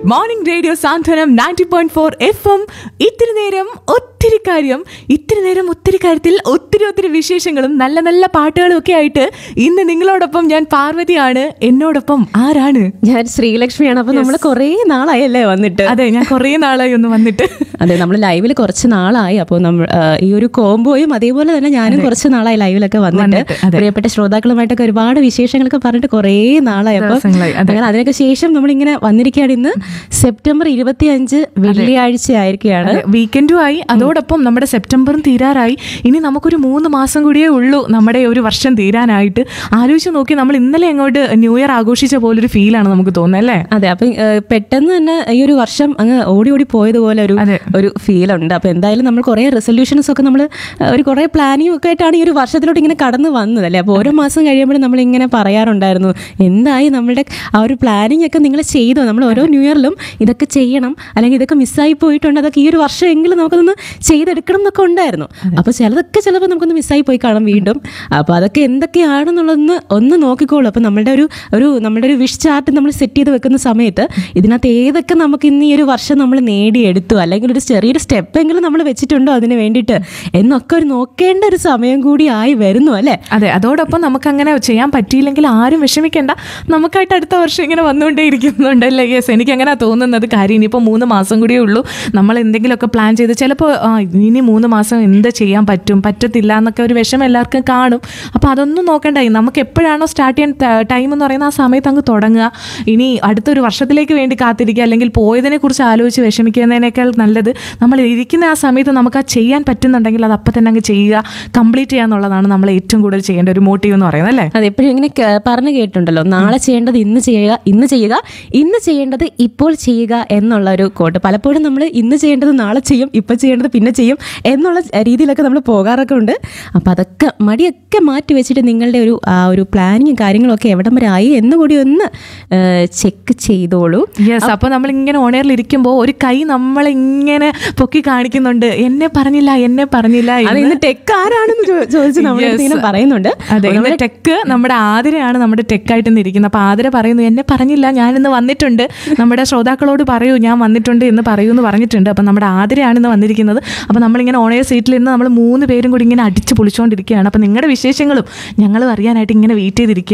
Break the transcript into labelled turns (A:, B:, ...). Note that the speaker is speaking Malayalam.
A: Morning radio Santhwanam ninety point four F M ഇത്തിരി നേരം ഒത്തിരി കാര്യം ഇത്തിരി നേരം ഒത്തിരി കാര്യത്തിൽ ഒത്തിരി ഒത്തിരി വിശേഷങ്ങളും നല്ല നല്ല പാട്ടുകളും ഒക്കെ ആയിട്ട് ഇന്ന് നിങ്ങളോടൊപ്പം ഞാൻ പാർവതിയാണ് എന്നോടൊപ്പം ആരാണ്
B: ഞാൻ ശ്രീലക്ഷ്മിയാണ് അപ്പൊ നമ്മൾ കുറേ നാളായല്ലേ വന്നിട്ട്
A: അതെ ഞാൻ കുറേ നാളായി ഒന്ന് വന്നിട്ട്
B: അതെ നമ്മൾ ലൈവിൽ കുറച്ച് നാളായി അപ്പോൾ നമ്മൾ ആ, ഈ ഒരു കോംബോയും അതേപോലെ തന്നെ ഞാനും കുറച്ച് നാളായി ലൈവിലൊക്കെ വന്നിട്ട്
A: വന്നിട്ട്, അതെ.
B: പ്രിയപ്പെട്ട ശ്രോതാക്കളുമായിട്ടൊക്കെ ഒരുപാട് വിശേഷങ്ങളൊക്കെ പറഞ്ഞിട്ട് കുറേ നാളായി അപ്പോൾ
A: ദിവസങ്ങളായി, അതെ.
B: അങ്ങനെ അതിനൊക്കെ ശേഷം നമ്മളിങ്ങനെ വന്നിരിക്കുകയാണ് ഇന്ന് സെപ്റ്റംബർ ഇരുപത്തി അഞ്ച് വെള്ളിയാഴ്ച ആയിരിക്കുകയാണ്
A: വീക്കെൻഡും ആയി അതോടൊപ്പം നമ്മുടെ സെപ്റ്റംബറും തീരാറായി ഇനി നമുക്കൊരു മൂന്ന് മാസം കൂടിയേ ഉള്ളൂ നമ്മുടെ ഒരു വർഷം തീരാനായിട്ട് ആലോചിച്ച് നോക്കി നമ്മൾ ഇന്നലെ അങ്ങോട്ട് ന്യൂ ഇയർ ആഘോഷിച്ച പോലൊരു ഫീലാണ് നമുക്ക് തോന്നുന്നത് അല്ലേ
B: അതെ അപ്പൊ ഏഹ്, പെട്ടെന്ന് തന്നെ ഈ ഒരു വർഷം അങ്ങ് ഓടി ഓടി പോയതുപോലെ ഒരു
A: അതെ.
B: ഒരു ഫീൽ ഉണ്ട് അപ്പൊ എന്തായാലും നമ്മൾ കുറെ റെസൊല്യൂഷൻസ് ഒക്കെ നമ്മൾ ഒരു കുറെ പ്ലാനിങ് ഒക്കെ ആയിട്ടാണ് ഈ ഒരു വർഷത്തിലോട്ട് ഇങ്ങനെ കടന്നു വന്നത് അല്ലേ അപ്പോൾ ഓരോ മാസം കഴിയുമ്പോഴും നമ്മൾ ഇങ്ങനെ പറയാറുണ്ടായിരുന്നു എന്തായി നമ്മളുടെ ആ ഒരു പ്ലാനിങ് ഒക്കെ നിങ്ങൾ ചെയ്തോ നമ്മൾ ഓരോ ന്യൂ ഇയറിലും ഇതൊക്കെ ചെയ്യണം അല്ലെങ്കിൽ ഇതൊക്കെ മിസ്സായി പോയിട്ടുണ്ട് അതൊക്കെ ഈ ഒരു വർഷം എങ്കിലും നമുക്കൊന്ന് ചെയ്തെടുക്കണം എന്നൊക്കെ ഉണ്ടായിരുന്നു അപ്പോൾ ചിലതൊക്കെ ചിലപ്പോൾ നമുക്കൊന്ന് മിസ്സായി പോയി കാണാം വീണ്ടും അപ്പോൾ അതൊക്കെ എന്തൊക്കെയാണെന്നുള്ളതൊന്ന് ഒന്ന് നോക്കിക്കോളൂ അപ്പോൾ നമ്മളുടെ ഒരു ഒരു നമ്മുടെ ഒരു വിഷ് ചാർട്ട് നമ്മൾ സെറ്റ് ചെയ്ത് വെക്കുന്ന സമയത്ത് ഇതിനകത്ത് ഏതൊക്കെ നമുക്ക് ഇന്ന് ഈ ഒരു വർഷം നമ്മൾ നേടിയെടുത്തു അല്ലെങ്കിൽ ഒരു ചെറിയൊരു സ്റ്റെപ്പ് എങ്കിലും നമ്മൾ വെച്ചിട്ടുണ്ടോ അതിന് വേണ്ടിയിട്ട് എന്നൊക്കെ ഒരു നോക്കേണ്ട ഒരു സമയം കൂടി ആയി വരുന്നു അല്ലേ
A: അതെ അതോടൊപ്പം നമുക്ക് അങ്ങനെ ചെയ്യാൻ പറ്റിയില്ലെങ്കിൽ ആരും വിഷമിക്കേണ്ട നമുക്കായിട്ട് അടുത്ത വർഷം ഇങ്ങനെ വന്നുകൊണ്ടേ ഇരിക്കുന്നുണ്ടല്ലേ യെസ് എനിക്ക് അങ്ങനെ തോന്നുന്നത് കാര്യം ഇനിയിപ്പോൾ മൂന്ന് മാസം കൂടിയേ ഉള്ളൂ നമ്മൾ എന്തെങ്കിലുമൊക്കെ പ്ലാൻ ചെയ്ത് ചിലപ്പോൾ ആ, ഇനി മൂന്ന് മാസം എന്ത് ചെയ്യാൻ പറ്റും പറ്റത്തില്ല എന്നൊക്കെ ഒരു വിഷമം എല്ലാവർക്കും കാണും അപ്പോൾ അതൊന്നും നോക്കണ്ടായി നമുക്ക് എപ്പോഴാണോ സ്റ്റാർട്ട് ചെയ്യാൻ ടൈം എന്ന് പറയുന്ന ആ സമയത്ത് അങ്ങ് തുടങ്ങുക ഇനി അടുത്തൊരു വർഷത്തിലേക്ക് വേണ്ടി കാത്തിരിക്കുക അല്ലെങ്കിൽ പോയതിനെ കുറിച്ച് ആലോചിച്ച് വിഷമിക്കുന്നതിനേക്കാൾ നല്ലത് നമ്മൾ ഇരിക്കുന്ന ആ സമയത്ത് നമുക്ക് ആ ചെയ്യാൻ പറ്റുന്നുണ്ടെങ്കിൽ അത് അപ്പം തന്നെ അങ്ങ് ചെയ്യുക കംപ്ലീറ്റ് ചെയ്യുക എന്നുള്ളതാണ് നമ്മൾ ഏറ്റവും കൂടുതൽ ചെയ്യേണ്ട ഒരു മോട്ടീവ് എന്ന് പറയുന്നത് അല്ലേ
B: അതെ എപ്പോഴും ഇങ്ങനെ കേ- പറഞ്ഞു കേട്ടിട്ടുണ്ടല്ലോ നാളെ ചെയ്യേണ്ടത് ഇന്ന് ചെയ്യുക ഇന്ന് ചെയ്യുക ഇന്ന് ചെയ്യേണ്ടത് ഇപ്പോൾ ചെയ്യുക എന്നുള്ള ഒരു കോട്ട് പലപ്പോഴും നമ്മൾ ഇന്ന് ചെയ്യേണ്ടത് നാളെ ചെയ്യും ഇപ്പം ചെയ്യേണ്ടത് പിന്നെ ചെയ്യും എന്നുള്ള രീതിയിലൊക്കെ നമ്മൾ പോകാറൊക്കെ ഉണ്ട് അപ്പം അതൊക്കെ മടിയൊക്കെ മാറ്റി വെച്ചിട്ട് നിങ്ങളുടെ ഒരു ആ ഒരു പ്ലാനിങ്ങും കാര്യങ്ങളൊക്കെ എവിടം വരെ ആയി എന്നുകൂടി ഒന്ന് ചെക്ക് ചെയ്തോളൂ
A: യെസ് അപ്പോൾ നമ്മൾ ഇങ്ങനെ ഓണറിൽ ഇരിക്കുമ്പോൾ ഒരു കൈ നമ്മൾ ഇങ്ങനെ പൊക്കി കാണിക്കുന്നുണ്ട് എന്നെ പറഞ്ഞില്ല എന്നെ പറഞ്ഞില്ല
B: അത്
A: എന്ന്.
B: ഇന്ന് ടെക്ക് ആരാണെന്ന് ചോ- ചോദിച്ച് നമ്മൾ
A: Yes.
B: ഇങ്ങനെ പറയുന്നുണ്ട്
A: അതെ ഇന്ന് ടെക്ക് നമ്മുടെ ആതിരയാണ് നമ്മുടെ ടെക്കായിട്ട് ഇന്ന് ഇരിക്കുന്നത് അപ്പോൾ ആതിര പറയുന്നു എന്നെ പറഞ്ഞില്ല ഞാനിന്ന് വന്നിട്ടുണ്ട് നമ്മുടെ ശ്രോതാക്കളോട് പറയൂ ഞാൻ വന്നിട്ടുണ്ട് എന്ന് പറയൂ എന്ന് പറഞ്ഞിട്ടുണ്ട് അപ്പം നമ്മുടെ ആതിരയാണ് ഇന്ന് വന്നിരിക്കുന്നത് അപ്പോൾ നമ്മളിങ്ങനെ ഓണർ സീറ്റിൽ നിന്ന് നമ്മൾ മൂന്ന് പേരും കൂടി ഇങ്ങനെ അടിച്ച് പൊളിച്ചുകൊണ്ടിരിക്കുകയാണ് അപ്പോൾ നിങ്ങളുടെ വിശേഷങ്ങളും ഞങ്ങളും അറിയാനായിട്ട് ഇങ്ങനെ വെയിറ്റ് ചെയ്തിരിക്കുക